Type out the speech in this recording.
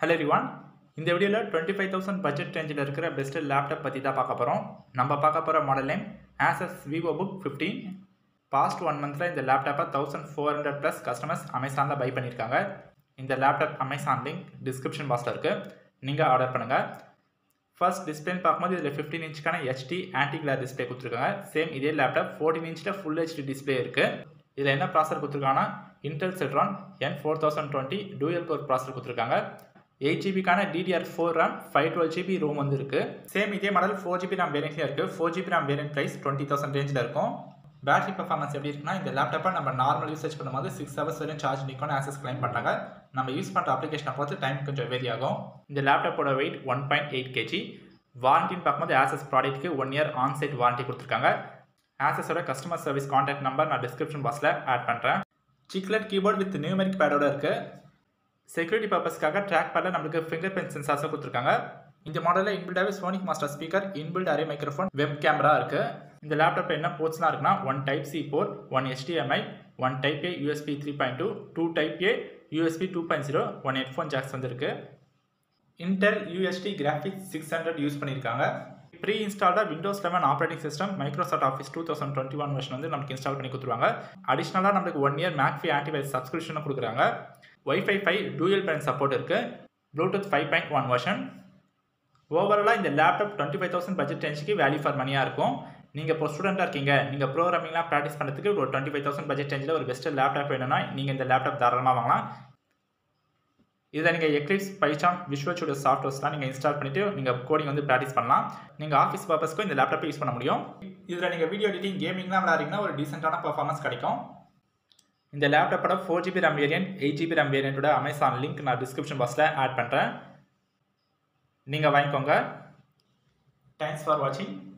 hello ரிவான் இந்த வீடியோவில் twenty five thousand budget ரேஞ்சில் இருக்கிற பெஸ்ட் லேப்டாப் பற்றி தான் பார்க்க போகிறோம் நம்ம பார்க்க போகிற model name Asus Vivobook fifteen past one மந்தில் இந்த லேப்டாப்பை thousand four hundred plus customers அமேசானில் பை பண்ணியிருக்காங்க இந்த லேப்டாப் அமேசான் லிங்க் டிஸ்கிரிப்ஷன் பாக்ஸில் இருக்குது நீங்கள் ஆர்டர் பண்ணுங்கள் ஃபர்ஸ்ட் டிஸ்பிளேன்னு பார்க்கும்போது இதில் ஃபிஃப்டீன் இன்ச்சுக்கான ஹெச்டி ஆன்டி கிளார் டிஸ்பிளே கொடுத்துருக்காங்க சேம் இதே லேப்டாப் ஃபோர்டீன் இன்ச்சில் ஃபுல் ஹெச்டி டிஸ்பிளே இருக்குது இதில் என்ன ப்ராசர் கொடுத்துருக்காங்கன்னா Intel Celeron N four thousand twenty dual core processor கொடுத்துருக்காங்க எயிட் ஜிபிக்கான DDR four RAM five twelve GB ROM வந்து இருக்குது சேம் இதே மாடல் ஃபோர் ஜிபி ரேம் வேரியன்ட்லேயே இருக்குது four GB RAM variant price twenty thousand ரேஞ்சில் இருக்கும் பேட்டரி பர்ஃபார்மன்ஸ் எப்படி இருக்குன்னா இந்த லேப்டாப்பை நம்ம நார்மல் யூசேஜ் பண்ணும்போது சிக்ஸ் ஹவர்ஸ் வரையும் சார்ஜ் நிற்கும் ஆக்சஸ் கிளைம் பண்ணுறாங்க நம்ம யூஸ் பண்ணுற அப்ளிகேஷனை பொறுத்து டைம் கொஞ்சம் வேரி ஆகும் இந்த லேப்டாப்போட weight one point eight KG வாரண்டின்னு பார்க்கும்போது ஆசஸ் ப்ராடக்ட்டுக்கு ஒன் இயர் ஆன்சைட் வாரண்டி கொடுத்துருக்காங்க ஆசஸோட கஸ்டமர் சர்வீஸ் கான்டாக்ட் நம்பர் நான் டிஸ்கிரிப்ஷன் பாக்ஸில் ஆட் பண்ணுறேன் சிக்லெட் கீபோர்ட் வித் நியூமெரிக் பேடோட இருக்குது செக்யூரிட்டி பர்பஸ்க்காக ட்ராக் பேடில் நம்மளுக்கு ஃபிங்கர் பிரிண்ட் சென்சார்ஸை கொடுத்துருக்காங்க இந்த மாடலில் இன்பில்டாகவே Sonic Master speaker inbuilt array microphone web camera இருக்குது இந்த லேப்டாப்பில் என்ன போர்ட்ஸ்லாம் இருக்குன்னா one type C port one HDMI one type A USB three point two two type A USB two point zero one headphone jacks வந்துருக்கு Intel UHD graphics six hundred use பண்ணியிருக்காங்க pre இன்ஸ்டால்டாக Windows eleven operating system Microsoft Office two thousand twenty one version வந்து நமக்கு install பண்ணி கொடுத்துருவாங்க அடிஷ்னலாக நம்மளுக்கு one year McAfee antivirus சப்ஸ்கிரிப்ஷனும் கொடுக்குறாங்க WiFi five dual band support இருக்குது Bluetooth five point one version ஓவராலாக இந்த laptop twenty five thousand budget ரேஞ்சுக்கு வேல்யூ ஃபார் மணியாக இருக்கும் நீங்கள் இப்போ ஸ்டூடெண்ட்டாக இருக்கீங்க நீங்கள் ப்ரோக்ராமிங்லாம் ப்ராக்டிஸ் பண்ணுறதுக்கு ஒரு டுவெண்ட்டி ஃபைவ் தௌசண்ட் பட்ஜெட் ரேஞ்சில் ஒரு பெஸ்ட் லேப்டாப் வேணும்னா நீங்கள் இந்த லேப்டாப் தாராளமாக வாங்கலாம் இதில் நீங்கள் எக்லிப்ஸ் பைச்சாம் விஷுவல் ஸ்டுடியோ சாஃப்ட்வேர்ஸ்லாம் நீங்கள் இன்ஸ்டால் பண்ணிவிட்டு நீங்கள் கோடிங் வந்து ப்ராக்டிஸ் பண்ணலாம் நீங்கள் ஆஃபீஸ் பர்பஸ்க்கும் இந்த லேப்டாப்பை யூஸ் பண்ண முடியும் இதில் நீங்கள் வீடியோ எடிட்டிங் கேமிங்லாம் விளாட்றீங்கன்னா ஒரு டீசெண்டான பர்ஃபார்மன்ஸ் கிடைக்கும் இந்த லேப்டாப்போட four GB RAM variant eight GB RAM வேரியண்ட்டோட அமேசான் லிங்க் நான் டிஸ்கிரிப்ஷன் பாக்ஸில் ஆட் பண்ணுறேன் நீங்கள் வாங்கிக்கோங்க தேங்க்ஸ் ஃபார் வாட்சிங்